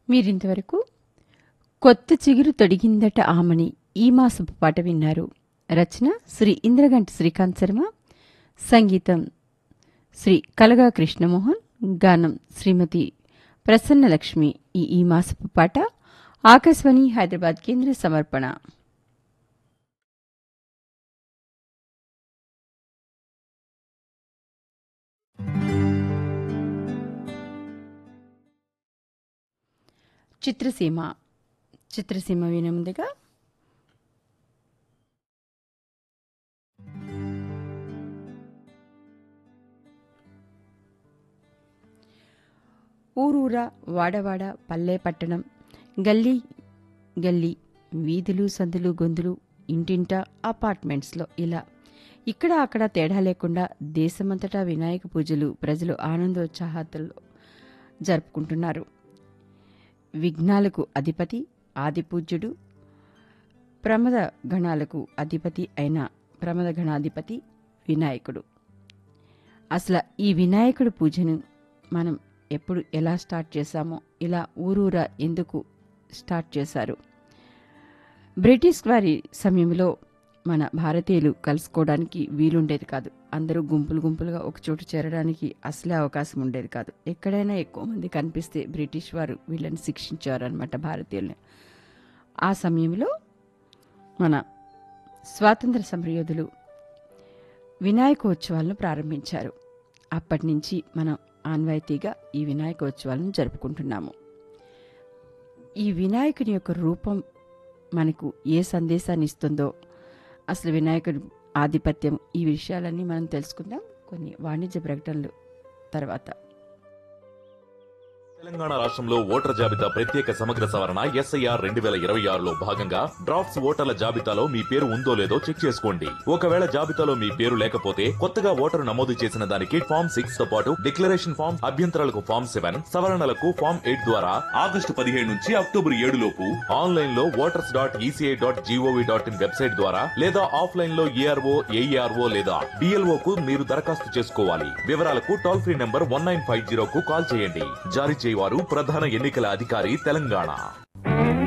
మీరింతవరకు కొత్త చిగురు తొడిగిందట ఆమని ఈ మాసపు పాట విన్నారు రచన శ్రీ ఇంద్రగంటి శ్రీకాంత్ శర్మ సంగీతం శ్రీ కలగా కృష్ణమోహన్ గానం శ్రీమతి ప్రసన్నలక్ష్మి ఈ ఈ మాసపు పాట ఆకాశవాణి హైదరాబాద్ కేంద్ర సమర్పణ చిత్రసీమ చిత్రసీమ వినే ముందుగా ఊరూరా వాడవాడ పల్లె పట్టణం గల్లీ గల్లీ వీధులు సందులు గొంతులు ఇంటింట అపార్ట్మెంట్స్లో ఇలా ఇక్కడ అక్కడ తేడా లేకుండా దేశమంతటా వినాయక పూజలు ప్రజలు ఆనందోత్సాహాలతో జరుపుకుంటున్నారు విఘ్నాలకు అధిపతి ఆదిపూజ్యుడు ప్రమద గణాలకు అధిపతి అయిన ప్రమద గణాధిపతి వినాయకుడు అసలు ఈ వినాయకుడు పూజను మనం ఎప్పుడు ఎలా స్టార్ట్ చేశామో ఇలా ఊరూరా ఎందుకు స్టార్ట్ చేశారు బ్రిటిష్ వారి సమయంలో మన భారతీయులు కలుసుకోవడానికి వీలుండేది కాదు అందరూ గుంపులు గుంపులుగా ఒక చోటు చేరడానికి అసలే అవకాశం ఉండేది కాదు ఎక్కడైనా ఎక్కువ మంది కనిపిస్తే బ్రిటిష్ వారు వీళ్ళని శిక్షించారనమాట భారతీయుల్ని ఆ సమయంలో మన స్వాతంత్ర సమరయోధులు వినాయకోత్సవాలను ప్రారంభించారు అప్పటి నుంచి మనం ఆన్వాయితీగా ఈ వినాయకోత్సవాలను జరుపుకుంటున్నాము ఈ వినాయకుని యొక్క రూపం మనకు ఏ సందేశాన్ని ఇస్తుందో అసలు వినాయకుడి ఆధిపత్యం ఈ విషయాలన్నీ మనం తెలుసుకుందాం కొన్ని వాణిజ్య ప్రకటనలు తర్వాత తెలంగాణ రాష్ట్రంలో ఓటర్ జాబితా ప్రత్యేక సమగ్ర సవరణ ఎస్ఐఆర్ రెండు వేల ఇరవై ఆరులో భాగంగా డ్రాఫ్ట్స్ ఓటర్ల జాబితాలో మీ పేరు ఉందో లేదో చెక్ చేసుకోండి ఒకవేళ జాబితాలో మీ పేరు లేకపోతే కొత్తగా ఓటరు నమోదు చేసిన దానికి ఫామ్ సిక్స్ తో పాటు డిక్లరేషన్ ఫామ్ అభ్యంతరాలకు ఫామ్ సెవెన్ సవరణలకు ఫామ్ ఎయిట్ ద్వారా ఆగస్టు పదిహేడు నుంచి అక్టోబర్ ఏడు లోపు ఆన్లైన్ లో voters dot ECI dot G O V dot in website ద్వారా లేదా ఆఫ్లైన్ లో ఏఆర్ఓ ఏఈఆర్ఓ లేదా డిఎల్ఓ కు మీరు దరఖాస్తు చేసుకోవాలి వివరాలకు toll free number one nine five zero కు కాల్ చేయండి జారీ చేయవారు ప్రధాన ఎన్నికల అధికారి తెలంగాణ